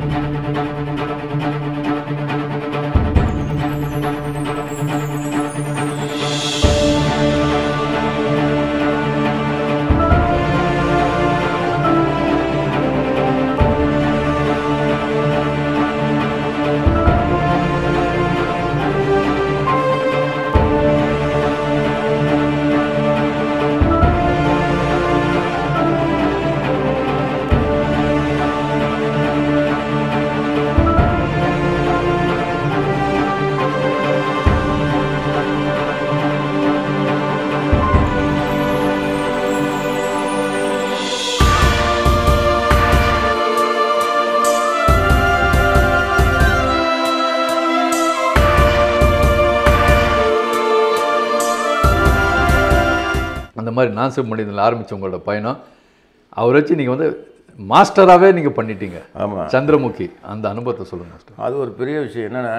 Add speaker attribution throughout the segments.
Speaker 1: அந்த மாதிரி நான் மனிதனில் ஆரம்பிச்ச உங்களோட பயணம் அவரை வச்சு நீங்கள் வந்து மாஸ்டராகவே நீங்கள் பண்ணிட்டீங்க
Speaker 2: ஆமாம்
Speaker 1: சந்திரமுகி அந்த அனுபவத்தை சொல்லுங்க மாஸ்டர்
Speaker 2: அது ஒரு பெரிய விஷயம் என்னென்னா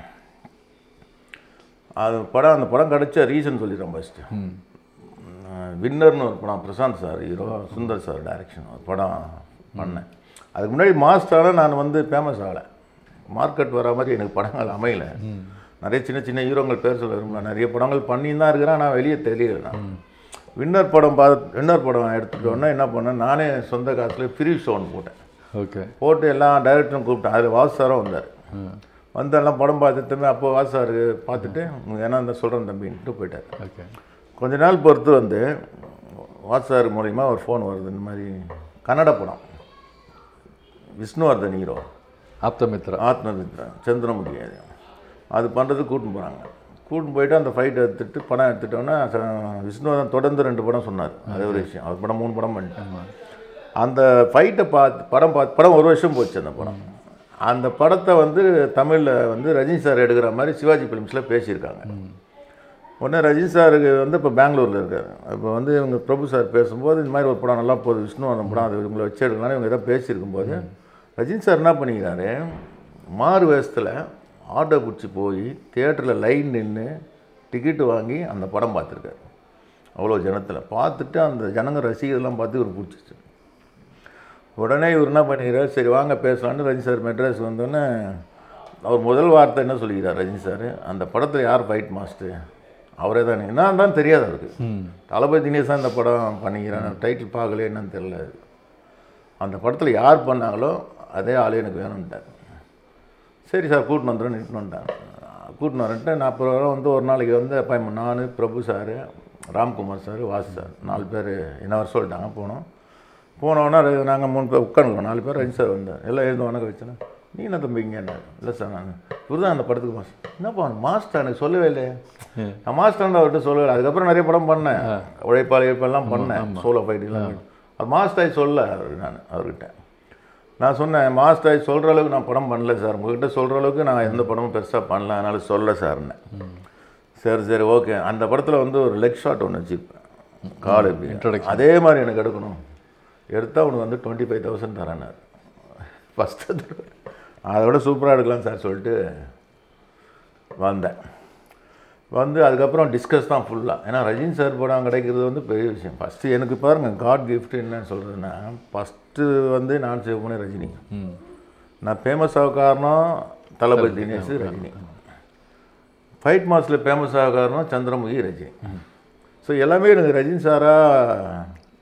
Speaker 2: அது படம் அந்த படம் கிடைச்ச ரீசன் சொல்லிடுறேன் ஃபஸ்ட்டு வின்னர்னு ஒரு படம் Prashanth sir hero Sundar sir direction ஒரு படம் பண்ணேன் அதுக்கு முன்னாடி மாஸ்டராக நான் வந்து ஃபேமஸ் ஆகலை மார்க்கெட் வர மாதிரி எனக்கு படங்கள் அமையல நிறைய சின்ன சின்ன ஹீரோங்கள் பேர் சொல்ல விரும்பல நிறைய படங்கள் பண்ணி தான் இருக்கிறேன் நான் வெளியே தெரியல நான் வின்னர் படம் பார்த்து வின்னர் படம் எடுத்துட்டோன்னே என்ன பண்ணேன் நானே சொந்த காசில் ஃப்ரீ ஷோன்னு போட்டேன்
Speaker 1: ஓகே
Speaker 2: போட்டு எல்லா டைரக்டரும் கூப்பிட்டேன் அதில் வாசு சாரும் வந்தார் வந்து எல்லாம் படம் பார்த்துட்டுமே அப்போ வாசு சார் பார்த்துட்டு உங்களுக்கு என்ன இருந்தால் சொல்கிறேன் தம்பின்ட்டு போயிட்டார்
Speaker 1: ஓகே
Speaker 2: கொஞ்ச நாள் பொறுத்து வந்து வாசு சார் மூலிமா ஒரு ஃபோன் வருது இந்த மாதிரி கன்னட படம் விஷ்ணுவர்தன் ஹீரோ
Speaker 1: ஆப்தமித்ரா
Speaker 2: ஆத்மமித்ரா சந்திரமுகி அது அது பண்ணுறதுக்கு கூட்டின்னு போகிறாங்க கூட்டின்னு போயிட்டு அந்த ஃபைட் எடுத்துட்டு படம் எடுத்துட்டோன்னா ச- விஷ்ணுவர்தன் தொடர்ந்து ரெண்டு படம் சொன்னார் அது ஒரு விஷயம் அவர் படம் மூணு படம் பண்ணிட்டேன் அந்த ஃபைட்டை பார்த்து படம் பார்த்து படம் ஒரு வருஷம் போச்சு அந்த படம் அந்த படத்தை வந்து தமிழில் வந்து ரஜினி சார் எடுக்கிற மாதிரி சிவாஜி ஃபிலிம்ஸில் பேசியிருக்காங்க உடனே ரஜினி சாருக்கு வந்து இப்போ பெங்களூரில் இருக்காரு இப்போ வந்து இவங்க பிரபு சார் பேசும்போது இந்த மாதிரி ஒரு படம் நல்லா போகுது விஷ்ணு அந்த படம் அது இவங்களை வச்சு எடுக்கலாம்னு இவங்க எதாவது பேசியிருக்கும்போது ரஜினி சார் என்ன பண்ணிக்கிறாரு மாறு வேஷத்தில் ஆட்டோ பிடிச்சி போய் தியேட்டரில் லைன் நின்று டிக்கெட்டு வாங்கி அந்த படம் பார்த்துருக்காரு அவ்வளோ ஜனத்தில் பார்த்துட்டு அந்த ஜனங்க ரசிகர்லாம் பார்த்து இவர் பிடிச்சிச்சு உடனே இவர் என்ன பண்ணிக்கிறார் சரி வாங்க பேசலான்னு ரஜினி சார் மெட்ராஸ் வந்தோடனே அவர் முதல் வார்த்தை என்ன சொல்லிக்கிறார் ரஜினி சார் அந்த படத்தில் யார் ஃபைட் மாஸ்டர் அவரே தானே என்ன தான் தெரியாது அவருக்கு தளபதி தினேஷ் தான் இந்த படம் பண்ணிக்கிறான் டைட்டில் பார்க்கல என்னன்னு தெரியல அந்த படத்தில் யார் பண்ணாங்களோ அதே ஆளே எனக்கு வேணும்ட்டார் சரி சார் கூட்டின்னு வந்துடுறேன் இட்டுன்னு வந்துட்டாங்க கூட்டின்னு வரேன்ட்டு நான் அப்புறம் வந்து ஒரு நாளைக்கு வந்து அப்பாயின்மெண்ட் நான் Prabhu sir Ramkumar sir Vasu sir நாலு பேர் என்ன வர சொல்லிட்டாங்க போனோம் போனோன்னா நாங்கள் மூணு பேர் உட்காந்துருக்கோம் நாலு பேர் ரஜி சார் வந்தார் எல்லாம் எழுந்து வணக்கம் வச்சேன் நீ என்ன தம்பி இங்கே என்ன இல்லை சார் நான் இவர் தான் அந்த படத்துக்கு மாஸ்டர் என்னப்பா மாஸ்டர் எனக்கு சொல்லவே இல்லையே நான் மாஸ்டர் அவர்கிட்ட சொல்லவே இல்லை அதுக்கப்புறம் நிறைய படம் பண்ணேன் உழைப்பாளி உழைப்பெல்லாம் பண்ணேன் சோலோ ஃபைட்டிலாம் அது மாஸ்டர் சொல்ல அவர் நான் அவர்கிட்ட நான் சொன்னேன் மாஸ்டர் சொல்கிற அளவுக்கு நான் படம் பண்ணல சார் உங்ககிட்ட சொல்கிற அளவுக்கு நான் எந்த படமும் பெருசாக பண்ணல அதனால சொல்ல சார்னேன் சரி சரி ஓகே அந்த படத்தில் வந்து ஒரு லெக் ஷாட் ஒன்று வச்சுருப்பேன் கால் எப்படி அதே மாதிரி எனக்கு எடுக்கணும் எடுத்தால் உனக்கு வந்து டுவெண்ட்டி ஃபைவ் தௌசண்ட் தரேன்னாரு ஃபஸ்ட்டு அதை விட சூப்பராக எடுக்கலாம் சார் சொல்லிட்டு வந்தேன் வந்து அதுக்கப்புறம் டிஸ்கஸ் தான் ஃபுல்லாக ஏன்னா ரஜினி சார் படம் கிடைக்கிறது வந்து பெரிய விஷயம் ஃபஸ்ட்டு எனக்கு பாருங்கள் காட் gift என்னன்னு சொல்கிறதுன்னா ஃபஸ்ட்டு வந்து நான் சேவ் பண்ணி ரஜினி நான் ஃபேமஸ் ஆக காரணம் தளபதி தினேஷ் ரஜினி ஃபைட் மாஸில் ஃபேமஸ் ஆக காரணம் சந்திரமுகி ரஜினி ஸோ எல்லாமே எனக்கு ரஜினி சாராக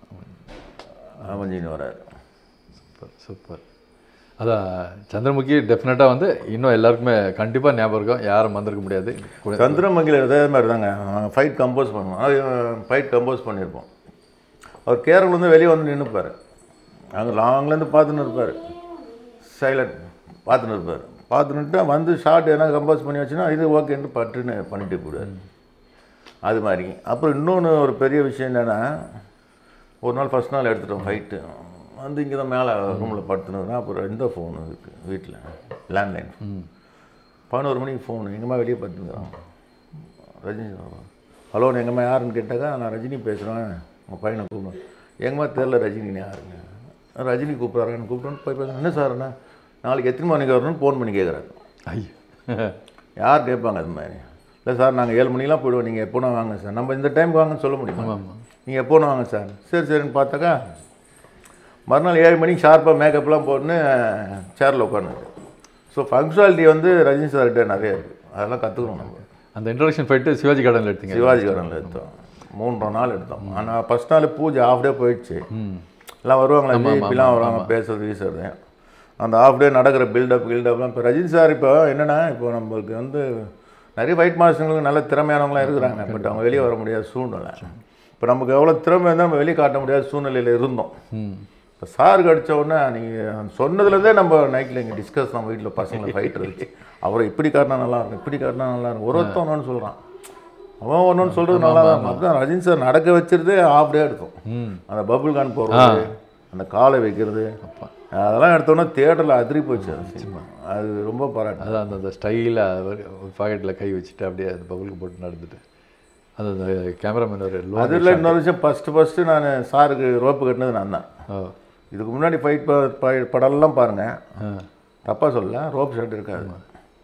Speaker 2: அமைஞ்சின்னு வராரு
Speaker 1: சூப்பர் சூப்பர் அதான் சந்திரமுகி டெஃபினட்டாக வந்து இன்னும் எல்லாருக்குமே கண்டிப்பாக ஞாபகம் இருக்கும் யாரும் வந்திருக்க முடியாது கூட-
Speaker 2: சந்திரமங்கில அதே மாதிரி தாங்க ஃபைட் கம்போஸ் பண்ணுவோம் ஃபைட் கம்போஸ் பண்ணியிருப்போம் அவர் கேரளலேருந்து வெளியே வந்து நின்றுப்பார் அங்கே லாங்லேருந்து பார்த்துன்னு இருப்பார் சைலண்ட் பார்த்துன்னு இருப்பார் பார்த்துன்னுட்டு வந்து ஷார்ட் எதனா கம்போஸ் பண்ணி வச்சுன்னா இது ஓகேன்ட்டு பட்டுன்னு பண்ணிட்டு போடுவார் அது மாதிரி அப்புறம் இன்னொன்று ஒரு பெரிய விஷயம் என்னென்னா ஒரு நாள் ஃபஸ்ட் நாள் எடுத்துட்டோம் ஃபைட்டு வந்து இங்கே தான் மேலே ரூமில் படுத்துனுக்குறேன் அப்புறம் எந்த ஃபோன் இருக்குது வீட்டில் லேண்ட்லைன் பதினோரு மணிக்கு ஃபோன் எங்கம்மா வெளியே படுத்துக்கிறோம் ரஜினி ஹலோ எங்கம்மா யாருன்னு கேட்டாக்கா நான் ரஜினி பேசுகிறேன் உங்கள் பையனை கூப்பிடுவேன் எங்கம்மா தெரில ரஜினி யாருங்க ரஜினி கூப்பிட்றாருன்னு கூப்பிட்டோன்னு போய் பேசுகிறேன் என்ன சார் என்ன நாளைக்கு எத்தனை மணிக்கு வரணும்னு ஃபோன் பண்ணி கேட்குறாரு
Speaker 1: ஐயோ
Speaker 2: யார் கேட்பாங்க அது மாதிரி இல்லை சார் நாங்கள் ஏழு மணிக்கெலாம் போயிடுவோம் நீங்கள் எப்போனா வாங்க சார் நம்ம இந்த டைம் வாங்கன்னு சொல்ல முடியுமா நீங்கள் எப்போனா வாங்க சார் சரி சரின்னு பார்த்தாக்கா மறுநாள் ஏழு மணிக்கு ஷார்ப்பாக மேக்கப்லாம் போட்டுன்னு சேரில் உட்காந்து ஸோ ஃபங்க்ஷுவாலிட்டி வந்து ரஜினி சார்கிட்ட நிறைய இருக்குது அதெல்லாம் கற்றுக்கணும் நம்ம
Speaker 1: அந்த இன்ட்ரடக்ஷன் ஃபைட்டு சிவாஜி கார்டனில் எடுத்தீங்க
Speaker 2: சிவாஜி கார்டனில் எடுத்தோம் மூன்றரை நாள் எடுத்தோம் ஆனால் ஃபஸ்ட் நாள் பூஜை ஆஃப் டே போயிடுச்சு
Speaker 1: ம்
Speaker 2: எல்லாம் வருவாங்களா விஐபிலாம் வருவாங்க பேசுறது வீசுறது அந்த ஆஃப் டே நடக்கிற பில்டப் கில்டப்லாம் இப்போ ரஜினி சார் இப்போ என்னென்னா இப்போ நம்மளுக்கு வந்து நிறைய ஃபைட் மாஸ்டர்களுக்கு நல்ல திறமையானவங்களாம் இருக்கிறாங்க பட் அவங்க வெளியே வர முடியாத சூழ்நிலை இப்போ நமக்கு எவ்வளோ திறமை இருந்தால் நம்ம வெளியே காட்ட முடியாத சூழ்நிலையில் இருந்தோம்
Speaker 1: ம்
Speaker 2: இப்போ சாருக்கு அடிச்ச உடனே நீங்கள் சொன்னதுலேருந்தே நம்ம நைட்டில் இங்கே டிஸ்கஸ் நம்ம வீட்டில் பசங்களை ஃபைட் இருந்துச்சு அவரை இப்படி காட்டினா நல்லா இருக்கும் இப்படி காட்டினா நல்லா இருக்கும் ஒரு ஒருத்தன் ஒன்று சொல்கிறான் அவன் ஒன்று சொல்கிறது நல்லா தான் இருக்கும் அதுதான் ரஜினி சார் நடக்க வச்சிருந்தே ஆஃப் டே எடுத்தோம்
Speaker 1: ம்
Speaker 2: அந்த பபுள் கான் போடுறது அந்த காலை வைக்கிறது அதெல்லாம் எடுத்தோன்னே தேட்டரில் அதிரி போச்சு அது சினிமா அது ரொம்ப பாராட்டு
Speaker 1: அதான் அந்த அந்த ஸ்டைலாக ஒரு பாக்கெட்டில் கை வச்சுட்டு அப்படியே அந்த பபுளுக்கு போட்டு நடந்துட்டு அது அந்த கேமராமேன் ஒரு லோ
Speaker 2: அதில் இன்னொரு விஷயம் ஃபஸ்ட்டு ஃபஸ்ட்டு நான் சாருக்கு ரோப்பு கட்டினது நான் தான்
Speaker 1: ஓ
Speaker 2: இதுக்கு முன்னாடி ஃபைட் படம்லாம் பாருங்கள்
Speaker 1: ஆ
Speaker 2: தப்பாக சொல்ல ரோப் ஷர்ட் இருக்காது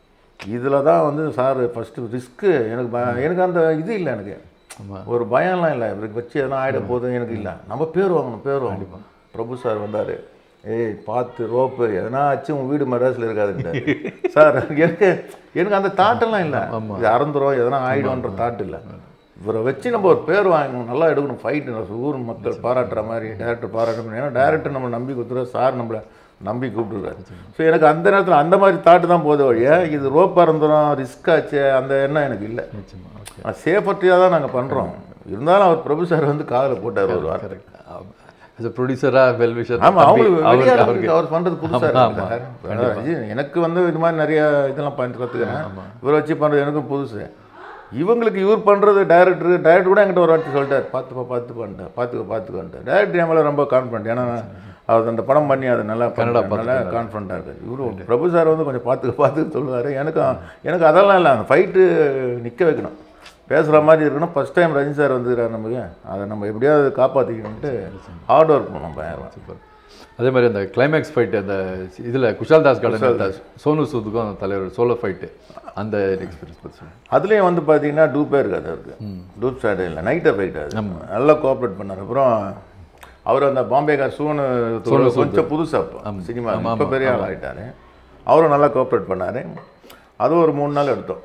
Speaker 2: இதில் தான் வந்து சார் ஃபஸ்ட்டு ரிஸ்க்கு எனக்கு ப- எனக்கு அந்த இது இல்லை எனக்கு
Speaker 1: ஆமாம்
Speaker 2: ஒரு பயம்லாம் இல்லை இவருக்கு வச்சு எதனா ஆகிட போதும் எனக்கு இல்லை நம்ம பேர் வாங்கணும் பேர் வாங்கணும் பிரபு சார் வந்தார் ஏய் பார்த்து ரோப்பு எதனா ஆச்சு உன் வீடு மெட்ராஸில் இருக்காதுன்றாரு சார் எனக்கு எனக்கு அந்த தாட்டெல்லாம் இல்லை இது அறந்துரும் எதனா ஆகிடும்ன்ற தாட் இல்லை இவரை வச்சு நம்ம ஒரு பேர் வாங்கணும் நல்லா எடுக்கணும் ஃபைட்டு ஊர் மக்கள் பாராட்டுற மாதிரி டேரக்டர் பாராட்டுற மாதிரி ஏன்னா டேரக்டர் நம்ம நம்பி கொடுத்துருவா சார் நம்மளை நம்பி கூப்பிட்டுருக்காரு ஸோ எனக்கு அந்த நேரத்தில் அந்த மாதிரி தாட்டு தான் போதே வழியா இது ரோப் அறந்துரும் ரிஸ்க் ஆச்சு அந்த எண்ணம் எனக்கு இல்லை
Speaker 1: நிச்சயமா ஓகே
Speaker 2: சேஃபர்ட்டியாக தான் நாங்கள் பண்ணுறோம் இருந்தாலும் அவர் பிரபு சார் வந்து காதில் போட்டார் ஒரு வார்த்தை
Speaker 1: கரெக்ட் ஆஸ் அ ப்ரொடியூசராக வெல் விஷர்
Speaker 2: ஆமாம் அவங்களுக்கு வெளியே
Speaker 1: அவருக்கு
Speaker 2: அவருக்கு அவர் பண்ணுறது புதுசாக இருக்கு எனக்கு வந்து இது மாதிரி நிறைய இதெல்லாம் பண்ணிட்டு கற்றுக்கிறேன் இவரை வச்சு பண்ணுறது எனக்கும் புதுசு இவங்களுக்கு இவர் பண்ணுறது டைரக்டர் டைரக்டர் கூட என்கிட்ட ஒரு வாட்டி சொல்லிட்டார் பார்த்துப்பா பார்த்து பண்ணிட்டேன் பார்த்துக்க பார்த்துக்கன்ட்டு டைரக்டர் என் மேலே ரொம்ப கான்ஃபிடன்ட் ஏன்னா அவர் அந்த படம் பண்ணி அதை நல்லா
Speaker 1: கன்னடா
Speaker 2: பண்ண- நல்லா கான்ஃபிடண்ட்டாக இருக்கார் இவரு பிரபு சார் வந்து கொஞ்சம் பார்த்துக்க பார்த்துக்க சொல்லுவார் எனக்கு எனக்கு அதெல்லாம் இல்லை அந்த ஃபைட்டு நிற்க வைக்கணும் பேசுகிற மாதிரி இருக்கணும் ஃபஸ்ட் டைம் ரஜினி சார் வந்துக்கிறார் நமக்கு அதை நம்ம எப்படியாவது காப்பாற்றிக்கணுன்ட்டு ஹார்ட் ஒர்க் பண்ணணும் பயங்கரம்
Speaker 1: சூப்பர் அதே மாதிரி அந்த கிளைமேக்ஸ் ஃபைட் அந்த இதில் குஷால் தாஸ் கார்டன் சோனு சூதுக்கும் அந்த தலைவர் சோலோ ஃபைட்டு அந்த எக்ஸ்பீரியன்ஸ் பற்றி சொல்லுங்க
Speaker 2: அதுலேயும் வந்து பார்த்தீங்கன்னா டூப்பே இருக்காது அவருக்கு டூப் ஸ்டார்ட் இல்லை நைட்டை ஃபைட் அது நல்லா கோஆப்ரேட் பண்ணார் அப்புறம் அவர் அந்த பாம்பேக்கார் சூனு கொஞ்சம் புதுசாக சினிமா இப்போ பெரிய ஆள் ஆகிட்டார் அவரும் நல்லா கோஆப்ரேட் பண்ணார் அதுவும் ஒரு மூணு நாள் எடுத்தோம்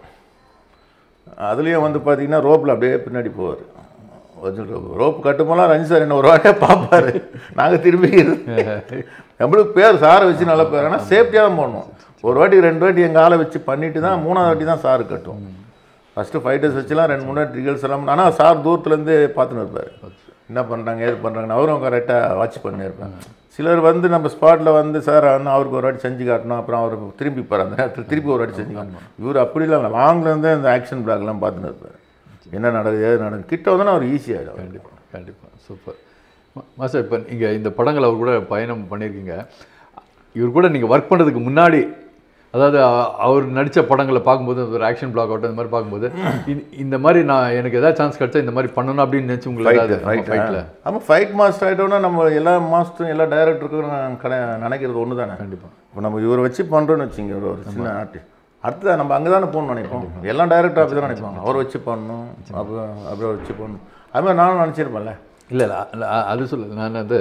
Speaker 2: அதுலேயும் வந்து பார்த்தீங்கன்னா ரோப்பில் அப்படியே பின்னாடி போவார் ரோப் கட்டும்போலாம் ரஞ்சி சார் என்ன ஒரு வாட்டியாக பார்ப்பாரு நாங்கள் திரும்பி நம்மளுக்கு பேர் சாரை வச்சு நல்ல பேர் ஆனால் சேஃப்டியாக தான் போடணும் ஒரு வாட்டி ரெண்டு வாட்டி எங்கள் ஆளை வச்சு பண்ணிட்டு தான் மூணாவது வாட்டி தான் சாரு கட்டும் ஃபஸ்ட்டு ஃபைட்டர்ஸ் வச்சுலாம் ரெண்டு மூணு வாட்டி ரிகல்ஸ் எல்லாம் ஆனால் சார் தூரத்துலேருந்து பார்த்துன்னு இருப்பார் என்ன பண்ணுறாங்க ஏது பண்ணுறாங்கன்னு அவரும் கரெக்டாக வாட்ச் பண்ணியிருப்பேன் சிலர் வந்து நம்ம ஸ்பாட்டில் வந்து சார் அண்ணா அவருக்கு ஒரு வாட்டி செஞ்சு காட்டணும் அப்புறம் அவர் திரும்பி போகிறார் அந்த நேரத்தில் திருப்பி ஒரு வாட்டி செஞ்சு காட்டணும் இவர் அப்படிலாம் இல்லை லாங்லேருந்தே இந்த ஆக்ஷன் பிளாக்லாம் பார்த்துன்னு இருப்பார் என்ன நடக்குது ஏது நடக்குது கிட்ட வந்தோன்னா அவர் ஈஸியாகிடும்
Speaker 1: கண்டிப்பாக கண்டிப்பாக சூப்பர் மாஸ்டர் இப்போ நீங்கள் இந்த படங்கள் அவர் கூட பயணம் பண்ணியிருக்கீங்க இவர் கூட நீங்கள் ஒர்க் பண்ணுறதுக்கு முன்னாடி அதாவது அ- அவர் நடித்த படங்களை பார்க்கும்போது ஒரு ஆக்ஷன் பிளாக் ஆகட்டும் இந்த மாதிரி பார்க்கும்போது இந்த- இந்த மாதிரி நான் எனக்கு ஏதாவது சான்ஸ் கிடைச்சா இந்த மாதிரி பண்ணணும் அப்படின்னு நினச்சி உங்களுக்கு ஏதாவது ஃபைட்டில்
Speaker 2: ஆமாம் ஃபைட் மாஸ்டர் ஆகிட்டோன்னா நம்ம எல்லா மாஸ்டரும் எல்லா டைரக்டருக்கும் நான் கடை நினைக்கிறது ஒன்று தானே
Speaker 1: கண்டிப்பாக
Speaker 2: இப்போ நம்ம இவரை வச்சு பண்ணுறோன்னு வச்சுங்க ஒரு ஒரு சின்ன ஆர்டிஸ்ட் அடுத்தது நம்ம அங்கே தானே போகணும்னு நினைப்போம் எல்லா டைரக்டர் அப்படி தான் நினைப்பாங்க அவரை வச்சு பண்ணணும் அப்புறம் அப்புறம் வச்சு பண்ணணும் அது மாதிரி நானும் நினச்சிருப்பேன்ல
Speaker 1: இல்லை இல்லை இல்ல, அ- அது சொல்ல நான் வந்து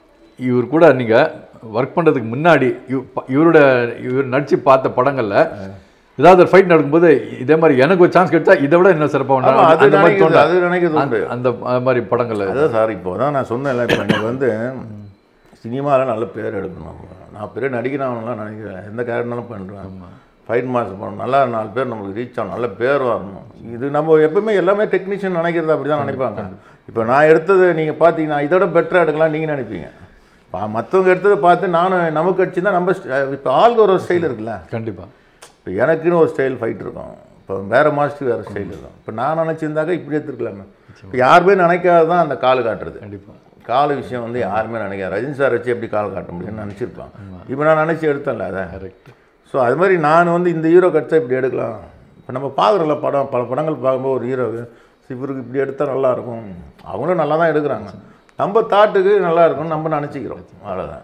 Speaker 1: இவர் கூட நீங்கள் ஒர்க் பண்ணுறதுக்கு முன்னாடி இவ- ப- இவரோட இவர் நடித்து பார்த்த படங்களில் ஏதாவது ஒரு ஃபைட் நடக்கும்போது இதே மாதிரி எனக்கு ஒரு சான்ஸ் கிடைச்சா இதை விட இன்னும் சிறப்பாக
Speaker 2: ஆமாம் அது
Speaker 1: அந்த மாதிரி
Speaker 2: நினைக்கிறது
Speaker 1: தோணுதா?
Speaker 2: அது நினைக்கிறது உண்டு
Speaker 1: அந்த அந்த மாதிரி படங்கள்
Speaker 2: அதான் சார் இப்போ தான் நான் சொன்னேன்ல இப்போ எனக்கு வந்து சினிமாவில் நல்ல பேர் எடுக்கணும் நான் பெரிய நடிகனாகலாம் நினைக்கிறேன் எந்த கேரக்டர்னாலும் பண்ணுறேன் ஃபைட் மாஸ்டர் பண்ணணும் நல்லா நாலு பேர் நம்மளுக்கு ரீச் ஆகணும் நல்ல பேர் வரணும் இது நம்ம எப்பவுமே எல்லாமே டெக்னீஷியன் நினைக்கிறது அப்படி தான் நினைப்பாங்க இப்போ நான் எடுத்தது நீங்கள் பார்த்தீங்கன்னா இதோட பெட்டராக எடுக்கலாம் நீங்கள் நினைப்பீங்க இப்போ மற்றவங்க எடுத்ததை பார்த்து நானும் நமக்கு அடிச்சு தான் நம்ம இப்போ ஆளுக்கு ஒரு ஸ்டைல் இருக்குல்ல
Speaker 1: கண்டிப்பாக
Speaker 2: இப்போ எனக்குன்னு ஒரு ஸ்டைல் ஃபைட் இருக்கும் இப்போ வேறு மாஸ்டர் வேறு ஸ்டைல் இருக்கும் இப்போ நான் நினச்சிருந்தாக்கா இப்படி எடுத்துருக்கலாமே இப்போ யாருமே நினைக்காத தான் அந்த கால் காட்டுறது
Speaker 1: கண்டிப்பாக
Speaker 2: கால விஷயம் வந்து யாருமே நினைக்காது ரஜினி சார் வச்சு எப்படி கால் காட்ட முடியும்னு நினச்சிருப்பான் இப்போ நான் நினச்சி எடுத்தேன்ல அதை
Speaker 1: கரெக்ட்
Speaker 2: ஸோ அது மாதிரி நான் வந்து இந்த ஹீரோ கிடச்சா இப்படி எடுக்கலாம் இப்போ நம்ம பார்க்குறோம்ல படம் பல படங்கள் பார்க்கும்போது ஒரு ஹீரோ இவருக்கு இப்படி எடுத்தால் நல்லா இருக்கும் அவங்களும் நல்லா தான் எடுக்கிறாங்க நம்ம தாட்டுக்கு நல்லா இருக்கும்னு நம்ம நினச்சிக்கிறோம் அவ்வளோதான்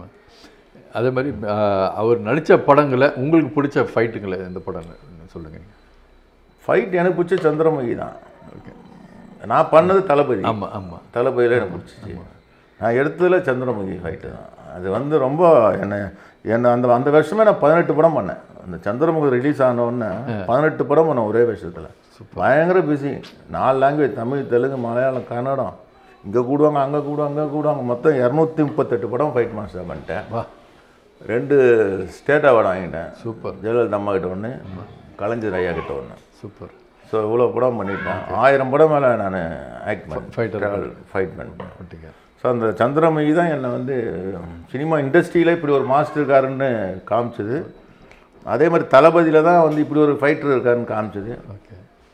Speaker 1: அதே மாதிரி ஆஹ், அவர் நடித்த படங்களை உங்களுக்கு பிடிச்ச ஃபைட்டுங்களை இந்த படம் சொல்லுங்கள்
Speaker 2: ஃபைட் எனக்கு பிடிச்ச சந்திரமுகி தான் நான் பண்ணது தளபதி
Speaker 1: ஆமாம் ஆமாம்
Speaker 2: தளபதியில் எனக்கு பிடிச்சிச்சு நான் எடுத்ததில் சந்திரமுகி ஃபைட்டு தான் அது வந்து ரொம்ப என்னை என்னை அந்த அந்த வருஷமே நான் பதினெட்டு படம் பண்ணேன் அந்த சந்திரமுகி ரிலீஸ் ஆனோடனே பதினெட்டு படம் பண்ணேன் ஒரே வருஷத்தில் பயங்கர பிஸி நாலு லாங்குவேஜ் தமிழ் தெலுங்கு மலையாளம் கன்னடம் இங்கே கூடுவாங்க அங்கே கூடுவாங்க அங்கே கூடுவாங்க மொத்தம் இரநூத்தி முப்பத்தெட்டு படம் ஃபைட் மாஸ்டர் பண்ணிட்டேன்
Speaker 1: வா
Speaker 2: ரெண்டு ஸ்டேட் அவார்டு வாங்கிட்டேன்
Speaker 1: சூப்பர்
Speaker 2: ஜெயலலிதா அம்மா கிட்ட ஒன்று கலைஞர் ஐயா கிட்ட ஒன்று
Speaker 1: சூப்பர்
Speaker 2: ஸோ இவ்வளோ படம் பண்ணிட்டேன் ஆயிரம் படம் மேலே நான் ஆக்ட்
Speaker 1: Fighter.
Speaker 2: பண்ணேன் ஃபைட் பண்ணிட்டேன்
Speaker 1: ஓட்டிங்க
Speaker 2: ஸோ அந்த சந்திரமயி தான் என்னை வந்து சினிமா இண்டஸ்ட்ரியில் இப்படி ஒரு மாஸ்டர் இருக்காருன்னு காமிச்சது அதே மாதிரி தளபதியில் தான் வந்து இப்படி ஒரு ஃபைட்டர் இருக்காருன்னு காமிச்சது
Speaker 1: ஓகே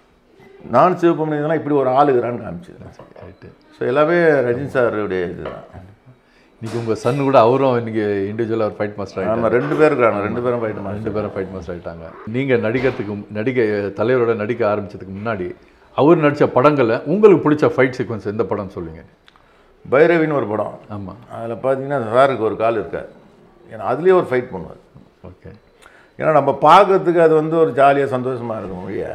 Speaker 2: நான் சிவப்பமணி இதெல்லாம் இப்படி ஒரு ஆள் இருக்கிறான்னு காமிச்சது
Speaker 1: ரைட்டு
Speaker 2: ஸோ எல்லாமே ரஜினி சாருடைய இதுதான்
Speaker 1: இன்னைக்கு உங்கள் சன் கூட அவரும் இன்னைக்கு இண்டிவிஜுவலாக ஒரு ஃபைட் மாஸ்டர் ஆகிட்டாங்க
Speaker 2: நம்ம ரெண்டு பேர் இருக்காங்க ரெண்டு பேரும் ஃபைட் மாஸ்டர்
Speaker 1: ரெண்டு பேரும் ஃபைட் மாஸ்டர் ஆகிட்டாங்க நீங்கள் நடிக்கிறதுக்கு மு- நடிக்க தலைவரோட நடிக்க ஆரம்பிச்சதுக்கு முன்னாடி அவர் நடித்த படங்களில் உங்களுக்கு பிடிச்ச ஃபைட் சீக்வன்ஸ் எந்த படம் சொல்லுங்க
Speaker 2: பைரவின்னு ஒரு படம்
Speaker 1: ஆமாம்
Speaker 2: அதில் பார்த்தீங்கன்னா சாருக்கு ஒரு கால் இருக்கார் ஏன்னா அதுலேயே ஒரு ஃபைட் பண்ணுவார்
Speaker 1: ஓகே
Speaker 2: ஏன்னா நம்ம பார்க்கறதுக்கு அது வந்து ஒரு ஜாலியாக சந்தோஷமாக இருக்கும் ஒழிய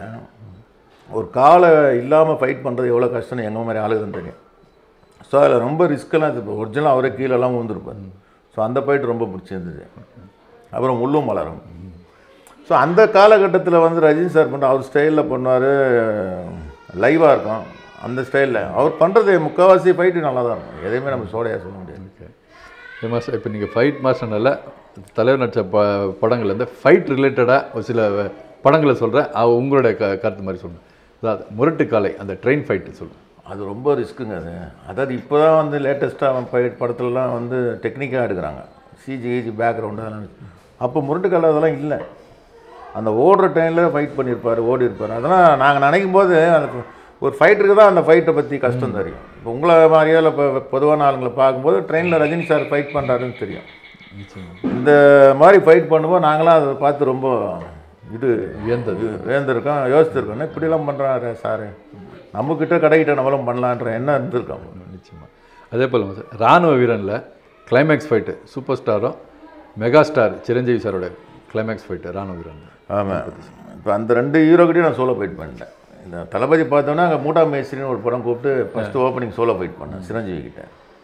Speaker 2: ஒரு காலை இல்லாமல் ஃபைட் பண்ணுறது எவ்வளோ கஷ்டம்னு எங்கள் மாதிரி ஆளுக்கு தான் தெரியும் ஸோ அதில் ரொம்ப ரிஸ்க்கெல்லாம் இது ஒரிஜினல் அவரே கீழெல்லாம் விழுந்திருப்பார் ஸோ அந்த ஃபைட் ரொம்ப பிடிச்சிருந்தது அப்புறம் முள்ளும் மலரும் ஸோ அந்த காலகட்டத்தில் வந்து ரஜினி சார் பண்ணுற அவர் ஸ்டைலில் பண்ணுவார் லைவாக இருக்கும் அந்த ஸ்டைலில் அவர் பண்ணுறது முக்கால்வாசி ஃபைட்டு நல்லா தான் இருக்கும் எதையுமே நம்ம சோடையாக சொல்ல முடியாது
Speaker 1: ஓகே மாஸ்டர் இப்போ நீங்கள் ஃபைட் மாஸ்டர்னால தலைவர் நடித்த ப படங்கள்ல இருந்து ஃபைட் ரிலேட்டடாக ஒரு சில படங்களை சொல்கிறேன் உங்களுடைய க கருத்து மாதிரி சொல்லுங்கள் அதாவது முரட்டுக்காலை அந்த ட்ரெயின் ஃபைட்டு சொல்லுங்கள்
Speaker 2: அது ரொம்ப ரிஸ்க்குங்க அது அதாவது இப்போ தான் வந்து லேட்டஸ்ட்டாக ஃபைட் படத்துலலாம் வந்து டெக்னிக்காக எடுக்கிறாங்க சிஜி கிஜி பேக்ரவுண்டு அதெல்லாம் அப்போ முரட்டுக்கால அதெல்லாம் இல்லை அந்த ஓடுற டைமில் ஃபைட் பண்ணியிருப்பார் ஓடி இருப்பார் அதெல்லாம் நாங்கள் நினைக்கும் போது அந்த ஒரு ஃபைட்டருக்கு தான் அந்த ஃபைட்டை பற்றி கஷ்டம் தெரியும் இப்போ உங்களை மாதிரியோ இல்லை இப்போ பொதுவான ஆளுங்களை பார்க்கும்போது ட்ரெயினில் ரஜினி சார் ஃபைட் பண்ணுறாருன்னு தெரியும் இந்த மாதிரி ஃபைட் பண்ணும்போது நாங்களாம் அதை பார்த்து ரொம்ப இது
Speaker 1: வியந்தது
Speaker 2: வேந்திருக்கோம் யோசிச்சிருக்கோம் என்ன இப்படிலாம் பண்ணுறாரு சாரு நம்மக்கிட்ட கடைக்கிட்ட நம்மளும் பண்ணலான்ற எண்ணம் இருந்திருக்கோம்
Speaker 1: நிச்சயமாக அதே போல் சார் ராணுவ வீரனில் கிளைமேக்ஸ் ஃபைட்டு சூப்பர் ஸ்டாரும் மெகா ஸ்டார் சிரஞ்சீவி சாரோட கிளைமேக்ஸ் ஃபைட்டு ராணுவ வீரன்
Speaker 2: ஆமாம் இப்போ அந்த ரெண்டு ஹீரோக்கிட்டையும் நான் சோலோ ஃபைட் பண்ணிட்டேன் இந்த தளபதி பார்த்தோன்னா அங்கே மூட்டா மேஸ்திரின்னு ஒரு படம் கூப்பிட்டு ஃபஸ்ட்டு ஓப்பனிங் சோலோ ஃபைட் பண்ணேன் சிரஞ்சீவி கிட்ட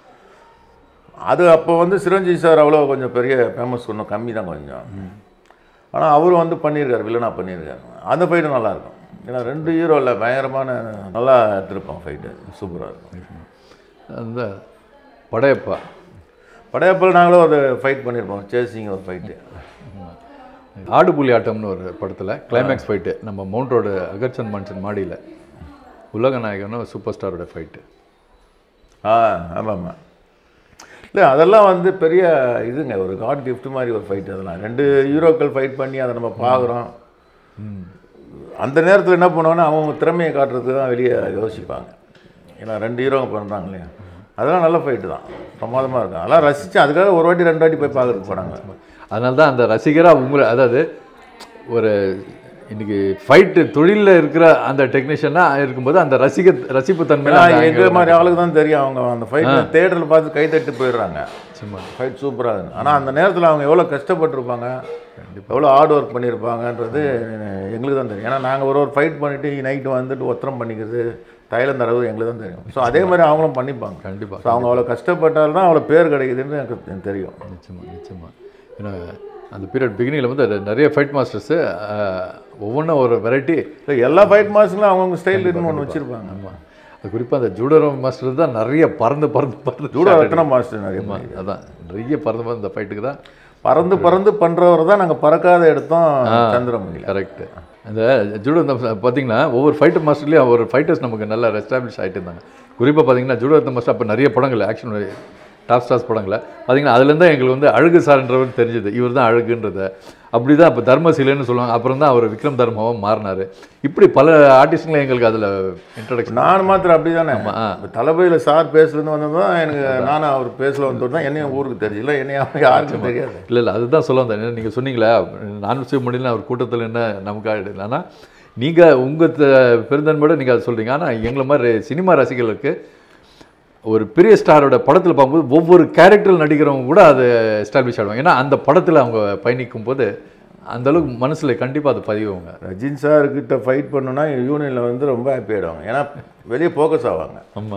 Speaker 2: அது அப்போ வந்து சிரஞ்சீவி சார் அவ்வளோ கொஞ்சம் பெரிய ஃபேமஸ் கொஞ்சம் கம்மி தான் கொஞ்சம் ஆனால் அவரும் வந்து பண்ணியிருக்காரு வில்லனா பண்ணியிருக்காரு அந்த ஃபைட்டும் நல்லாயிருக்கும் ஏன்னா ரெண்டு ஹீரோவில் பயங்கரமான நல்லா எடுத்திருப்போம் ஃபைட்டு சூப்பராக இருக்கும்
Speaker 1: அந்த படையப்பா
Speaker 2: படையப்பில் நாங்களும் ஒரு ஃபைட் பண்ணியிருப்போம் சேசிங் ஒரு ஃபைட்டு
Speaker 1: ஆடுபுலி ஆட்டம்னு ஒரு படத்தில் கிளைமேக்ஸ் ஃபைட்டு நம்ம மவுண்ட் ரோடு அகர்ச்சந்த் மன்சன் மாடியில் உலக நாயகனும் சூப்பர் ஸ்டாரோட ஃபைட்டு
Speaker 2: ஆ ஆமாம் ஆமாம் இல்லை அதெல்லாம் வந்து பெரிய இதுங்க ஒரு காட் gift மாதிரி ஒரு ஃபைட் அதெல்லாம் ரெண்டு ஹீரோக்கள் ஃபைட் பண்ணி அதை நம்ம பார்க்குறோம் அந்த நேரத்தில் என்ன பண்ணுவாங்கன்னா அவங்க திறமையை காட்டுறதுக்கு தான் வெளியே யோசிப்பாங்க ஏன்னா ரெண்டு ஹீரோங்க பண்ணுறாங்க இல்லையா அதெல்லாம் நல்ல ஃபைட்டு தான் பிரமாதமாக இருக்கும் அதெல்லாம் ரசித்து அதுக்காக ஒரு வாட்டி ரெண்டு வாட்டி போய் பார்க்குறதுக்கு போனாங்க
Speaker 1: அதனால தான் அந்த ரசிகராக உங்களை அதாவது ஒரு இன்னைக்கு ஃபைட்டு தொழிலில் இருக்கிற அந்த டெக்னீஷியனாக இருக்கும்போது அந்த ரசிக ரசிப்பு
Speaker 2: ஏன்னா
Speaker 1: தன்மையில்
Speaker 2: எங்கள் மாதிரி ஆளுக்கு தான் தெரியும் அவங்க அந்த ஃபைட் தேட்டரில் பார்த்து கை தட்டி போயிடுறாங்க
Speaker 1: சும்மா
Speaker 2: ஃபைட் சூப்பராக இருக்கு ஆனால் அந்த நேரத்தில் அவங்க எவ்வளோ கஷ்டப்பட்டிருப்பாங்க எவ்வளோ ஹார்ட் ஒர்க் பண்ணியிருப்பாங்கன்றது எங்களுக்கு தான் தெரியும் ஏன்னா நாங்கள் ஒரு ஒரு ஃபைட் பண்ணிவிட்டு நைட்டு வந்துட்டு ஒத்தரம் பண்ணிக்கிறது தைலம் தடவு எங்களுக்கு தான் தெரியும் ஸோ அதே மாதிரி அவங்களும் பண்ணிப்பாங்க
Speaker 1: கண்டிப்பாக
Speaker 2: ஸோ அவங்க அவ்வளோ கஷ்டப்பட்டால் தான் அவ்வளோ பேர் கிடைக்குதுன்னு எனக்கு எனக்கு தெரியும்
Speaker 1: நிச்சயமா நிச்சயமா ஏன்னா அந்த பீரியட் பிகினிங்கில் வந்து அது நிறைய ஃபைட் மாஸ்டர்ஸு ஒவ்வொன்றும் ஒரு வெரைட்டி
Speaker 2: இல்லை எல்லா ஃபைட் மாஸ்டர்லாம் அவங்கவுங்க ஸ்டைல் இன்னும் ஒன்று வச்சுருப்பாங்க
Speaker 1: ஆமாம் அது குறிப்பாக அந்த ஜூடோ மாஸ்டர் தான் நிறைய பறந்து பறந்து பறந்து
Speaker 2: ஜூடோ ரத்ன மாஸ்டர் நிறைய
Speaker 1: ஆமா, அதான் நிறைய பறந்து பறந்து இந்த ஃபைட்டுக்கு தான்
Speaker 2: பறந்து பறந்து பண்ணுறவர் தான் நாங்கள் பறக்காத எடுத்தோம் சந்திரமுகியில்
Speaker 1: கரெக்டு அந்த ஜூடோ பார்த்தீங்கன்னா ஒவ்வொரு ஃபைட்டர் மாஸ்டர்லேயும் ஒரு ஃபைட்டர்ஸ் நமக்கு நல்லா எஸ்டாப்ளிஷ் ஆகிட்டு இருந்தாங்க குறிப்பாக பார்த்தீங்கன்னா ஜூடோ ரத்ன மாஸ்டர் அப்போ நிறைய படங்கள் ஆக்ஷன் டாப் ஸ்டார்ஸ் படங்களை பார்த்தீங்கன்னா அதுலேருந்து எங்களுக்கு வந்து அழகு சார்ன்றவர் தெரிஞ்சது இவர் தான் அழகுன்றத அப்படி தான் இப்போ தர்மசீலன்னு சொல்லுவாங்க அப்புறம் தான் அவர் விக்ரம் தர்மாவாக மாறினார் இப்படி பல ஆர்டிஸ்ட்டுங்களை எங்களுக்கு அதில் இன்ட்ரடக்ஷன்
Speaker 2: நான் மாத்திரம் அப்படி தானே
Speaker 1: ஆ.
Speaker 2: தளபதியில் சார் பேசுலேருந்து வந்தது தான் எனக்கு நானும் அவர் பேசல வந்தது தான் என்னையும் ஊருக்கு தெரியும் இல்லை என்னையும் யாருக்கும் தெரியாது
Speaker 1: இல்லை இல்லை அதுதான் சொல்ல வந்தேன் நீங்கள் சொன்னீங்களே நான் சிவமணியில் அவர் கூட்டத்தில் என்ன நமக்கு ஆகிடுது ஆனால் நீங்கள் உங்கள் பெருந்தன்மையோட நீங்கள் அதை சொல்கிறீங்க ஆனால் எங்களை மாதிரி சினிமா ரசிகர்களுக்கு ஒரு பெரிய ஸ்டாரோட படத்தில் பார்க்கும்போது ஒவ்வொரு கேரக்டர் நடிக்கிறவங்க கூட அதை எஸ்டாப்ளிஷ் ஆடுவாங்க ஏன்னா அந்த படத்தில் அவங்க பயணிக்கும் போது அந்த அளவுக்கு மனசில் கண்டிப்பாக அது பதிவுங்க
Speaker 2: ரஜினி சார் கிட்ட ஃபைட் பண்ணணும்னா யூனியனில் வந்து ரொம்ப ஹாப்பி ஆகிடுவாங்க ஏன்னா வெளியே ஃபோக்கஸ் ஆவாங்க
Speaker 1: ஆமாம்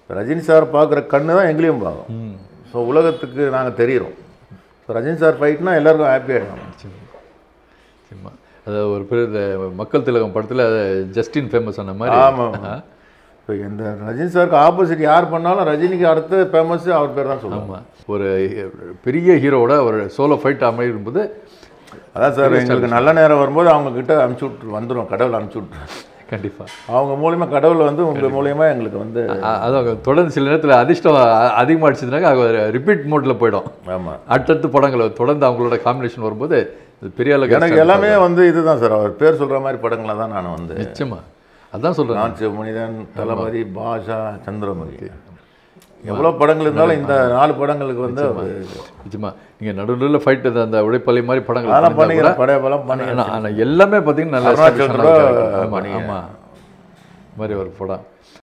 Speaker 2: ரஜினி சார் பார்க்குற கண்ணு தான் எங்களையும் பார்க்கும்
Speaker 1: ம்
Speaker 2: ஸோ உலகத்துக்கு நாங்கள் தெரியிறோம் ஸோ ரஜினி சார் ஃபைட்னா எல்லாருக்கும் ஹாப்பி ஆகிடும்
Speaker 1: சும்மா அதாவது ஒரு பேர் இந்த மக்கள் திலகம் படத்தில் ஜஸ்டின் ஃபேமஸ் ஆன மாதிரி
Speaker 2: ஆமாம் இப்போ இந்த ரஜினி சாருக்கு ஆப்போசிட் யார் பண்ணாலும் ரஜினிக்கு அடுத்து ஃபேமஸ் அவர் பேர் தான் சொல்லுவாங்க
Speaker 1: ஆமாம் ஒரு பெரிய ஹீரோவோட ஒரு சோலோ ஃபைட் அமையும் போது
Speaker 2: அதான் சார் எங்களுக்கு நல்ல நேரம் வரும்போது அவங்க கிட்ட அனுப்பிச்சி விட்டு வந்துடும் கடவுள் அனுப்பிச்சி விட்ரு
Speaker 1: கண்டிப்பாக
Speaker 2: அவங்க மூலியமா கடவுள் வந்து உங்கள் மூலியமா எங்களுக்கு வந்து
Speaker 1: அதான் தொடர்ந்து சில நேரத்தில் அதிர்ஷ்டம் அதிகமாக அடிச்சதுனாக்க அவங்க ரிப்பீட் மோட்டில் போயிடும்
Speaker 2: ஆமாம்
Speaker 1: அடுத்தடுத்து படங்களை தொடர்ந்து அவங்களோட காம்பினேஷன் வரும்போது இது பெரிய அளவுக்கு
Speaker 2: எனக்கு எல்லாமே வந்து இதுதான் சார் அவர் பேர் சொல்கிற மாதிரி படங்களை தான் நான் வந்து
Speaker 1: நிச்சயமா அதான் சொல்கிறேன்
Speaker 2: நான் சிவமனிதன் தளபதி பாஷா சந்திரமுகி எவ்வளோ படங்கள் இருந்தாலும் இந்த நாலு படங்களுக்கு வந்து அவரு-
Speaker 1: நிச்சயமா நீங்கள் நடுவில் ஃபைட் அந்த உடைப்பள்ளி மாதிரி படங்கள்
Speaker 2: அதெல்லாம்
Speaker 1: பண்ணியிருந்தா கூட
Speaker 2: பண்ணிக்கிறேன் படைய படம் பண்ணி
Speaker 1: ஆனா- ஆனா எல்லாமே பார்த்தீங்கன்னா நல்ல
Speaker 2: அருணாச்சல்
Speaker 1: establishment ஆன
Speaker 2: கூட
Speaker 1: character. ஆமா
Speaker 2: பண்ணிக்கிறேன்.
Speaker 1: ஆமா மாதிரி ஒரு படம்